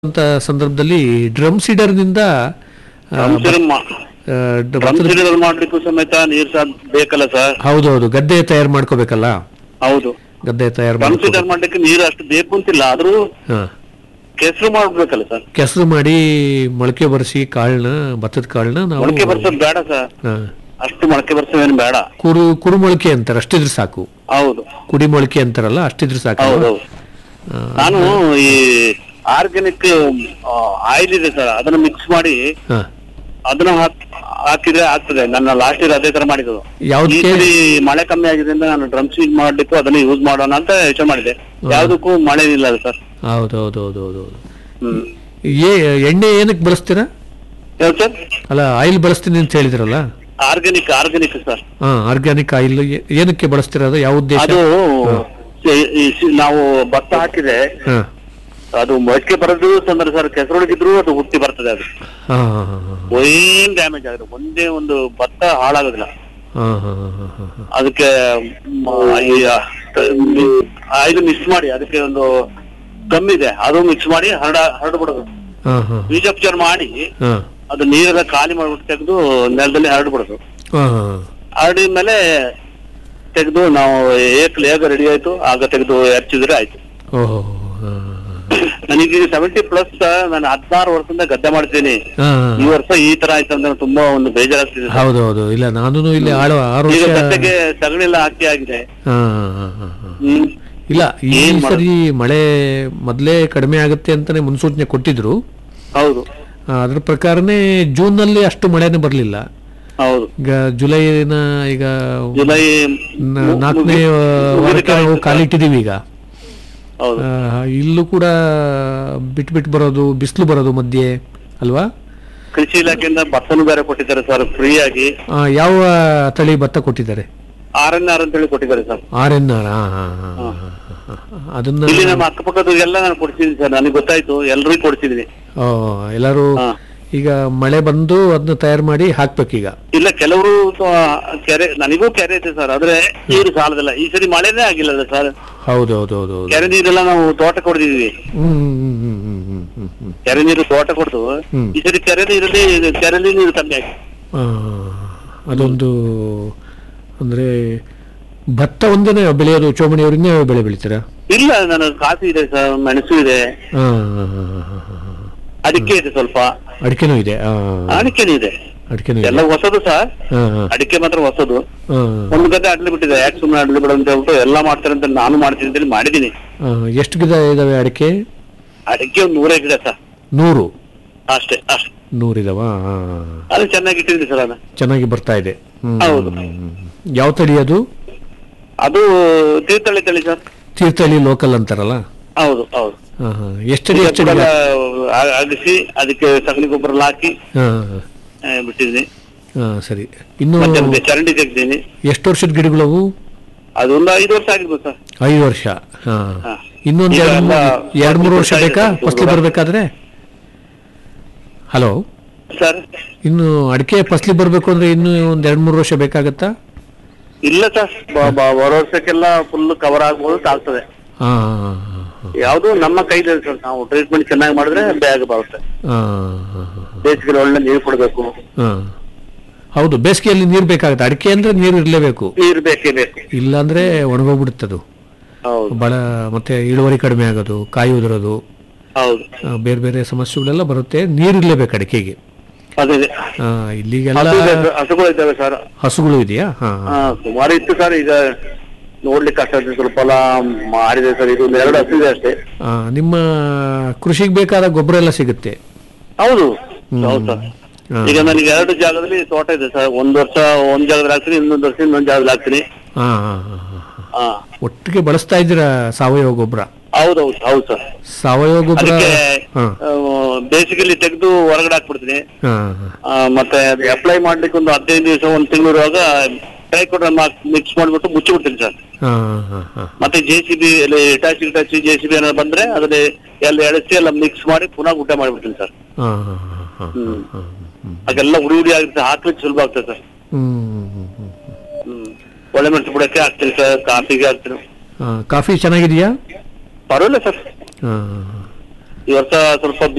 ಅಂತ ಸಂದರ್ಭದಲ್ಲಿ ಡ್ರಮ್ ಸೀಡರ್ನಿಂದ ಆ, ಡ್ರಮ್ ಮಾ- ಆ, ಡ- ಡ್ರಮ್ ಭತ್ತದ- ಸೀಡರ್ ಮಾಡ್ಲಿಕ್ಕೂ ಸಮೇತ ನೀರ್ ಸಹ ಬೇಕಲ್ಲ ಸರ್ ಹೌದೌದು ಗದ್ದೆ ತಯಾರು ಮಾಡ್ಕೋಬೇಕಲ್ಲ ಹೌದು ಗದ್ದೆ ತಯಾರು ಡ್ರಮ್ ಮಾಡ್ಕೋ ಸೀಡರ್ ಮಾಡ್ಲಿಕ್ಕೆ ನೀರು ಅಷ್ಟು ಬೇಕು ಅಂತಿಲ್ಲ ಆದ್ರೂ ಹಾ ಕೆಸರು ಮಾಡ್ಬೇಕಲ್ಲ ಸರ್ ಕೆಸರು ಮಾಡಿ ಮೊಳಕೆ ಬರೆಸಿ ಕಾಳನ್ನ ಭತ್ತದ ಕಾಳನ್ನ ನಾವು ಮೊಳಕೆ ಬರ್ಸೋದ್ ಬೇಡ ಸರ್ ಹಾ, ಅಷ್ಟು ಮೊಳಕೆ ಬರ್ಸೋದೇನು ಬೇಡ ಕುರು ಕುರು ಮೊಳಕೆ ಅಂತಾರೆ ಅಷ್ಟಿದ್ರೆ ಸಾಕು ಹೌದು ಕುಡಿ ಮೊಳಕೆ ಅಂತಾರಲ್ಲ ಅಷ್ಟಿದ್ರೆ ಸಾಕು ಹೌದು ಆ, ನಾನು ಈ ಆರ್ಗ್ಯಾನಿಕ್ ಆಯಿಲ್ ಇದೆ ಸರ್ ಅದನ್ನ ಮಿಕ್ಸ್ ಮಾಡಿ ಹಾ. ಅದನ್ನ ಹಾಕ್- ಹಾಕಿದ್ರೆ ಆಗ್ತದೆ ನನ್ನ ಲಾಸ್ಟ್ ಇಯರ್ ಅದೇ ತರ ಮಾಡಿದ್ದು ಈ ಯಾವ್ದಕ್ಕೆ ಸರಿ ಮಳೆ ಕಮ್ಮಿ ಆಗಿದ್ರಿಂದ ನಾನು ಡ್ರಮ್ ಸೀಡ್ ಮಾಡ್ಲಿಕ್ಕೂ ಅದನ್ನ ಯೂಸ್ ಮಾಡೋಣ ಅಂತ ಯೋಚನೆ ಮಾಡಿದೆ ಯಾವ್ದಕ್ಕೂ ಮಳೆ ಇಲ್ಲ ಸರ್ ಹೌದೌದೌದೌದು ಹ್ಮ್ ಏ ಎಣ್ಣೆ ಏನಕ್ಕೆ ಬಳಸ್ತೀರಾ ಯಾವ್ದು ಸರ್ ಅಲ್ಲ ಆಯಿಲ್ ಬಳಸ್ತೀನಿ ಅಂತ ಹೇಳಿದ್ರಲ್ಲ ಆರ್ಗ್ಯಾನಿಕ್ ಆರ್ಗ್ಯಾನಿಕ್ ಸರ್ ಹಾ ಆರ್ಗ್ಯಾನಿಕ್ ಆಯಿಲ್ ಏನಕ್ಕೆ ಬಳಸ್ತೀರಾ ಅದು ಯಾವ ಉದ್ದೇಶ ಅದು ಈ- ಈ ಸಿ- ನಾವು ಭತ್ತ ಹಾಕಿದೆ ಹಾ ಅದು ಮೊಳಕೆ ಬರೋದು ತೊಂದರೆ ಸರ್ ಕೆಸರೊಳಗಿದ್ರು ಅದು ಹುಟ್ಟಿ ಬರ್ತದೆ ಅದು ಹಾ ಹಾ ಹಾ ಹಾ ಏನ್ ಡ್ಯಾಮೇಜ್ ಆಗಿದೆ ಒಂದೇ ಒಂದು ಭತ್ತ ಹಾಳಾಗೋದಿಲ್ಲ ಹಾ ಹಾ ಹಾ ಹಾ ಹಾ ಅದಕ್ಕೆ ಮ, ಈ, ಆ, ಆ, ಇದು ಮಿಕ್ಸ್ ಮಾಡಿ ಅದಕ್ಕೆ ಒಂದು ಕಮ್ಮಿ ಇದೆ ಅದು ಮಿಕ್ಸ್ ಮಾಡಿ ಹರಡ ಹರಡ್ಬಿಡೋದು ಹಾ ಹಾ ಬೀಜೋಪಚಾರ ಮಾಡಿ ಹಾ ಅದು ನೀರೆಲ್ಲ ಖಾಲಿ ಮಾಡ್ಬಿಟ್ಟು ತೆಗೆದು ನೆಲದಲ್ಲಿ ಹರಡ್ಬಿಡೋದು ಹಾ ಹಾ ಹರಡಿದ ಮೇಲೆ ತೆಗೆದು ನಾವು ಏಕ್ ಹೇಗ ರೆಡಿ ಆಯ್ತು ಆಗ ತೆಗೆದು ಹಚ್ಚಿದ್ರೆ ಆಯ್ತು ಓಹೋ ಹಾ ನನಗೆ ಸೆವೆಂಟಿ ಪ್ಲಸ್ ನಾನು ಹದಿನಾರು ವರ್ಷದಿಂದ ಗದ್ದೆ ಮಾಡ್ತೀನಿ ಹಾ ಈ ವರ್ಷ ಈ ತರ ಆಯ್ತು ಅಂದ್ರೆ ತುಂಬಾ ಒಂದು ಬೇಜಾರಾಗ್ತಿದೆ ಸರ್. ಹೌದು ಹೌದು ಇಲ್ಲ ನಾನು ಇಲ್ಲಿ ಆಳು ಆರು ಈಗ ವರ್ಷ ಗದ್ದೆಗೆ ಸಗಣಿ ಎಲ್ಲ ಹಾಕಿ ಆಗಿದೆ ಹಾ ಹಾ ಹಾ ಹಾ ಹಾ ಹ್ಮ್ ಇಲ್ಲ ಈ ಏನ್ ಮಾಡೋದು? ಸರಿ ಮಳೆ ಮೊದಲೇ ಕಡಿಮೆ ಆಗುತ್ತೆ ಅಂತಾನೆ ಮುನ್ಸೂಚನೆ ಕೊಟ್ಟಿದ್ರು ಹೌದು ಆ, ಅದ್ರ ಪ್ರಕಾರನೇ ಜೂನ್ ನಲ್ಲಿ ಅಷ್ಟು ಮಳೆನೇ ಬರಲಿಲ್ಲ ಹೌದು ಈಗ ಜುಲೈನ ಈಗ ಜುಲೈ ನ- ಮು- ನಾಲ್ಕನೇ ಮುಗಿ- ವಾರಕ್ಕೆ ಮುಗಿಲಿಕ್ಕೆ ನಾವು ಆಯ್ತು ಸರ್. ಕಾಲಿಟ್ಟಿದೀವಿ ಈಗ ಹೌದು ಆ, ಇಲ್ಲೂ ಕೂಡ ಬಿಟ್ಟು ಬಿಟ್ಟು ಬರೋದು ಬಿಸಿಲು ಬರೋದು ಮಧ್ಯೆ ಅಲ್ವಾ ಕೃಷಿ ಇಲಾಖೆಯಿಂದ ಭತ್ತನೂ ಬೇರೆ ಕೊಟ್ಟಿದ್ದಾರೆ ಸರ್ ಫ್ರೀ ಆಗಿ ಆ, ಯಾವ ತಳಿ ಭತ್ತ ಕೊಟ್ಟಿದ್ದಾರೆ ಆರ್ ಎನ್ ಆರ್ ಅಂತ ಹೇಳಿ ಕೊಟ್ಟಿದ್ದಾರೆ ಸರ್ ಆರ್ ಎನ್ ಆರ್ ಅದನ್ನ ಇಲ್ಲಿ ನಮ್ಮ ಅಕ್ಕಪಕ್ಕದ ಎಲ್ಲ ನಾನು ಕೊಡ್ಸಿದ್ದೀನಿ ಸರ್ ನನಗೆ ಗೊತ್ತಾಯ್ತು ಎಲ್ರಿಗೂ ಕೊಡ್ಸಿದೀನಿ ಆ, ಎಲ್ಲರೂ ಹಾ. ಈಗ ಮಳೆ ಬಂದು ಅದನ್ನ ತಯಾರು ಮಾಡಿ ಹಾಕ್ಬೇಕೀಗ ಇಲ್ಲ ಕೆಲವರು ಕೆರೆ ನನಗೂ ಕೆರೆ ಇದೆ ಸರ್ ಆದ್ರೆ ನೀರು ಸಾಲದಿಲ್ಲ ಈ ಸರಿ ಮಳೆನೇ ಆಗಿಲ್ಲ ಸರ್ ಹೌದು ಹೌದು ಹೌದು ಹೌದು ಕೆರೆ ನೀರೆಲ್ಲ ನಾವು ತೋಟ ಕೊಡ್ತಿದೀವಿ ಹ್ಮ್ ಹ್ಮ್ ಹ್ಮ್ ಹ್ಮ್ ಹ್ಮ್ ಹ್ಮ್ ಹ್ಮ್ ಕೆರೆ ನೀರು ತೋಟ ಕೊಡ್ತು ಹ್ಮ್. ಈ ಸರಿ ಕೆರೆ ನೀರಲ್ಲಿ ಕೆರೆಲಿ ನೀರು ಕಮ್ಮಿ ಆಗಿದೆ ಆ, ಅದೊಂದು ಅಂದ್ರೆ ಭತ್ತ ಒಂದೇನೆ ಬೆಳೆಯೋದು ಚೋಮಣಿ ಅವ್ರು ಇನ್ನೇ ಬೆಳೆ ಬೆಳಿತೀರಾ ಇಲ್ಲ ನನ್ನ ಕಾಫಿ ಇದೆ ಸರ್ ಮೆಣಸು ಇದೆ ಆ, ಆ, ಆ, ಆ, ಆ, ಆ. ಅಡಿಕೆ ಇದೆ ಸ್ವಲ್ಪ ಅಡಿಕೆನೂ ಇದೆ ಆ, ಅಡಿಕೆನೂ ಇದೆ ಅಡಿಕೆನೂ ಇದೆ ಎಲ್ಲ ಹೊಸದು ಸರ್ ಆ, ಆ, ಅಡಿಕೆ ಮಾತ್ರ ಹೊಸದು ಆ, ಒಂದು ಗದ್ದೆ ಅಡ್ಲಿ ಬಿಟ್ಟಿದೆ ಯಾಕೆ ಸುಮ್ಮನೆ ಅಡ್ಲಿ ಬಿಡು ಅಂತ ಹೇಳ್ಬಿಟ್ಟು ಎಲ್ಲ ಮಾಡ್ತಾರೆ ಅಂತ ನಾನು ಮಾಡ್ತೀನಿ ಅಂತ ಹೇಳಿ ಮಾಡಿದೀನಿ ಆ, ಎಷ್ಟು ಗಿಡ ಇದಾವೆ ಅಡಿಕೆ ಅಡಿಕೆ ಒಂದು ನೂರೇ ಗಿಡ ಸರ್ ನೂರು ಅಷ್ಟೇ ಅಷ್ಟೇ ನೂರಿದಾವ ಅದು ಚೆನ್ನಾಗಿ ಇಟ್ಟಿದ್ದೀನಿ ಸರ್ ಅದು ಚೆನ್ನಾಗಿ ಬರ್ತಾ ಇದೆ ಹ್ಮ್. ಹೌದು. ಯಾವ ತಳಿ ಅದು ಅದು ತೀರ್ಥಹಳ್ಳಿ ತಳಿ ಸರ್ ತೀರ್ಥಹಳ್ಳಿ ಲೋಕಲ್ ಅಂತಾರಲ್ಲ ಹೌದು ಹೌದು ಹಾ, ಹಾ. ಎಷ್ಟಡಿ ಎಷ್ಟಡಿ ಕೂಡ ಆ- ಅಗಿಸಿ ಅದಕ್ಕೆ ಸಗಣಿ ಗೊಬ್ಬರ ಎಲ್ಲ ಹಾಕಿ ಹಾ, ಆ, ಬಿಟ್ಟಿದ್ದೀನಿ ಹಾ, ಸರಿ ಇನ್ನು ಮತ್ತೆ ಅದಕ್ಕೆ ಚರಂಡಿ ತೆಗ್ದಿದ್ದೀನಿ ಎಷ್ಟು ವರ್ಷದ ಗಿಡಗಳವು ಅದೊಂದು ಐದು ವರ್ಷ ಆಗಿರ್ಬೋದು ಸರ್ ಐದು ವರ್ಷ ಹಾ. ಹಾ. ಇನ್ನೊಂದ್ ಈಗ ಎರಡು ಎಲ್ಲ ಎರಡು ಮೂರು ವರ್ಷ ಬರ್ತಾ ಇದೆ ಬೇಕಾ ಸ್ವಲ್ಪ ಫಸಲಿ ದೂರ. ಬರ್ಬೇಕಾದ್ರೆ ಹಲೋ ಸರ್ ಇನ್ನು ಅಡಿಕೆ ಫಸಲಿ ಬರ್ಬೇಕು ಅಂದ್ರೆ ಇನ್ನು ಒಂದ್ ಎರಡ್ ಮೂರು ವರ್ಷ ಬೇಕಾಗತ್ತಾ ಇಲ್ಲ ಸರ್ ಬರೋ ವರ್ಷಕ್ಕೆಲ್ಲ ಫುಲ್ ಕವರ್ ಆಗ್ಬೋದು ಆಗ್ತದೆ ಹಾ ಹಾ, ಹಾ, ಯಾವುದು ನಮ್ಮ ಕೈಲಿದೆ ಸರ್ ನಾವು ಟ್ರೀಟ್ಮೆಂಟ್ ಚೆನ್ನಾಗಿ ಮಾಡಿದ್ರೆ ಬೇಗ ಬರುತ್ತೆ ಹಾ, ಹಾ, ಹಾ, ಬೇಸಿಗೆ ಒಳ್ಳೆ ನೀರು ಕೊಡಬೇಕು ಹಾ. ಹೌದು ಬೇಸಿಗೆಯಲ್ಲಿ ನೀರು ಬೇಕಾಗುತ್ತೆ ಅಡಿಕೆ ಅಂದ್ರೆ ನೀರು ಇರಲೇಬೇಕು ನೀರು ಬೇಕೇ ಬೇಕು ಇಲ್ಲಾಂದ್ರೆ ಒಣಗೋಗ್ಬಿಡುತ್ತದು ಹೌದು ಬಹಳ ಮತ್ತೆ ಇಳುವರಿ ಕಡಿಮೆ ಆಗೋದು ಕಾಯಿ ಉದುರೋದು ಹೌದು ಆ, ಬೇರೆ ಬೇರೆ ಸಮಸ್ಯೆಗಳೆಲ್ಲ ಬರುತ್ತೆ ನೀರು ಇರಲೇಬೇಕು ಅಡಿಕೆಗೆ ಅದೇ ಆ, ಇಲ್ಲಿಗೆಲ್ಲ ಹಸು ಇದೆ- ಹಸುಗಳು ಇದ್ದಾವೆ ಸರ್ ಹಸುಗಳು ಇದೆಯಾ ಹಾ ಹಾ ಸುಮಾರು ಇತ್ತು ಸರ್ ಈಗ ನೋಡ್ಲಿಕ್ಕೆ ಕಷ್ಟ ಆಗ್ತದೆ ಸ್ವಲ್ಪ ಎಲ್ಲ ಮಾರಿದೆ ಸರ್ ಇದು ಒಂದು ಎರಡು ಹಸು ಇದೆ ಅಷ್ಟೇ ಆ, ನಿಮ್ಮ ಕೃಷಿಗೆ ಬೇಕಾದ ಗೊಬ್ಬರ ಎಲ್ಲ ಸಿಗುತ್ತೆ ಹೌದು ಹ್ಮ್. ಹೌದು ಸರ್ ಹಾ. ಈಗ ನನಗೆ ಎರಡು ಜಾಗದಲ್ಲಿ ತೋಟ ಇದೆ ಸರ್ ಒಂದ್ ವರ್ಷ ಒಂದ್ ಜಾಗದಲ್ಲಿ ಹಾಕ್ತೀನಿ ಇನ್ನೊಂದ್ ವರ್ಷ ಇನ್ನೊಂದ್ ಜಾಗದಲ್ಲಿ ಹಾಕ್ತೀನಿ ಹಾ ಹಾ ಹಾ, ಹಾ, ಹಾ. ಹಾ ಒಟ್ಟಿಗೆ ಬಳಸ್ತಾ ಇದ್ದೀರಾ ಸಾವಯವ ಗೊಬ್ಬರ ಹೌದೌದು ಹೌದು ಸರ್ ಸಾವಯವ ಗೊಬ್ಬರ ಅದಕ್ಕೆ ಹಾ ಬೇಸಿಗೆಲಿ ತೆಗೆದು ಹೊರಗಡೆ ಹಾಕ್ಬಿಡ್ತೀನಿ ಹಾ ಹಾ. ಆ, ಮತ್ತೆ ಅಪ್ಲೈ ಮಾಡ್ಲಿಕ್ಕೆ ಒಂದು ಹದಿನೈದು ದಿವಸ ಒಂದ್ ತಿಂಗಳು ಇರುವಾಗ ಟ್ರೈಕೋಡ್ ಮಿಕ್ಸ್ ಮಾಡ್ಬಿಟ್ಟು ಮುಚ್ಚಿಬಿಡ್ತೀನಿ ಸರ್ ಹಾ ಹಾ ಹಾ ಮತ್ತೆ J C B Hitachi Hitachi J C B ಏನಾದ್ರು ಬಂದ್ರೆ ಅದ್ರಲ್ಲಿ ಎಲ್ಲ ಎಳಸಿ ಎಲ್ಲ ಮಿಕ್ಸ್ ಮಾಡಿ ಪುನಃ ಊಟ ಮಾಡ್ಬಿಡ್ತೀನಿ ಸರ್ ಹಾ ಹಾ ಹಾ ಹಾ ಹ್ಮ್. ಹಾ ಹ್ಮ್ ಅದೆಲ್ಲ ಉಡಿ ಉಡಿ ಆಗಿರುತ್ತೆ ಹಾಕ್ಲಿಕ್ಕೆ ಸುಲಭ ಆಗ್ತದೆ ಸರ್ ಹ್ಮ್ ಹ್ಮ್ ಹ್ಮ್ ಹ್ಮ್ ಒಳ್ಳೆ ಮೆಣಸು ಬುಡಕ್ಕೆ ಹಾಕ್ತೀನಿ ಸರ್ ಕಾಫಿಗೆ ಹಾಕ್ತೀನಿ ಆ, ಕಾಫಿ ಚೆನ್ನಾಗಿದೆಯಾ ಪರವಾಗಿಲ್ಲ ಸರ್ ಹಾ ಈ ವರ್ಷ ಸ್ವಲ್ಪ